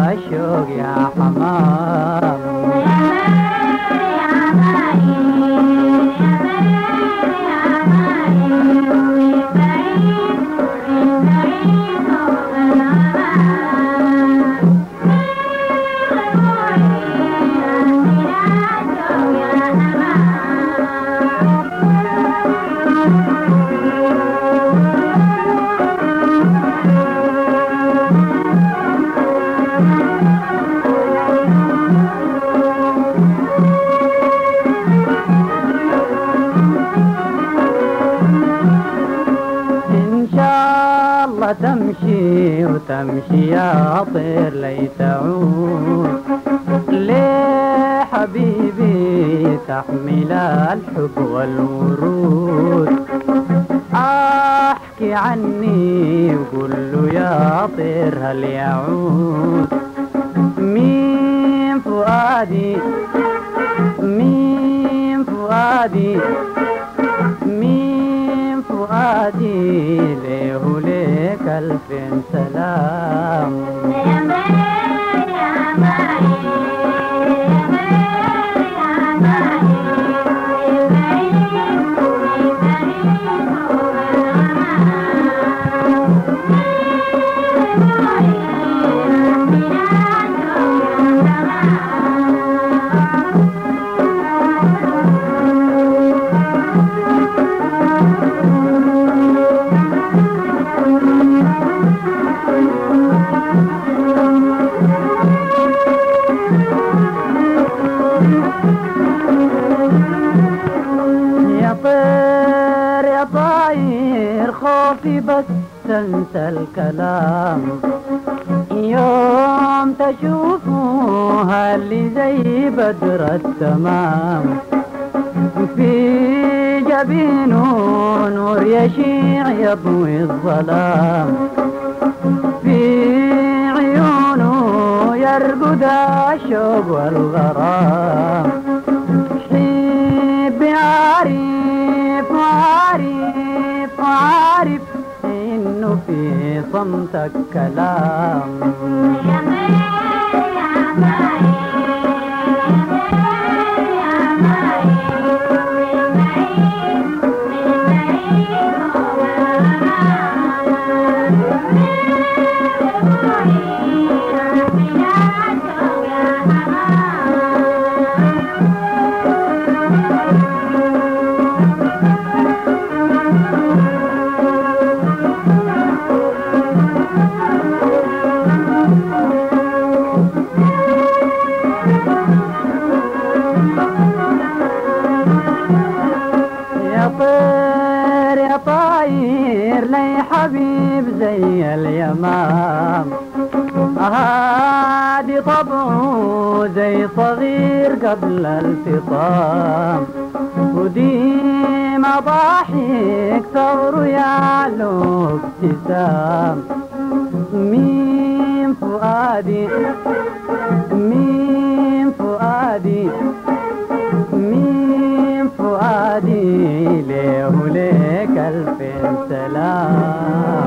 الشوق يا حمام إن شاء الله تمشي وتمشي يا طير لي تعود ليه حبيبي تحمل الحب والورود احكي عني وقول له يا طير هل يعود مين فؤادي مين فؤادي مين فؤادي ليه ليك ألف سلام يا طير يا طاير خوفي بس تنسى الكلام يوم تشوفوها اللي زي بدر التمام في جبينه نور يشيع يضوي الظلام في عيونه يرقد الشوق والغرام حبي عارف عارف عارف انه في صمتك كلام يا طير يا طاير لي حبيب زي اليمام هادي طبعه زي صغير قبل الفطام وديما ضاحك ثور يعلو ابتسام مين فؤادي مين فؤادي مين فؤادي ليه ليك ألف سلام